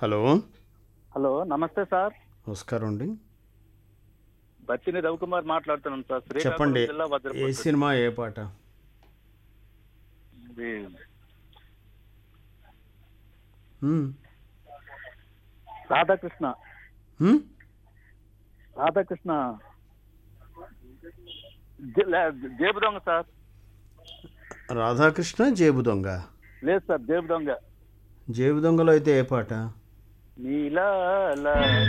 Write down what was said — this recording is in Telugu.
హలో హలో నమస్తే సార్ నమస్కారం అండి బత్తిని రవికుమార్ మాట్లాడుతున్నాను సార్ శ్రీకాకుళం చెప్పండి జిల్లా ఏ భద్రపూర్ సినిమా ఏ పాట ఇది మ్మ్. రాధాకృష్ణ మ్మ్? రాధాకృష్ణ జే- లే- జేబు దొంగ సార్ రాధాకృష్ణ జేబు దొంగ లేదు సార్ జేబు దొంగ జేబు దొంగలో అయితే ఏ పాట నీలా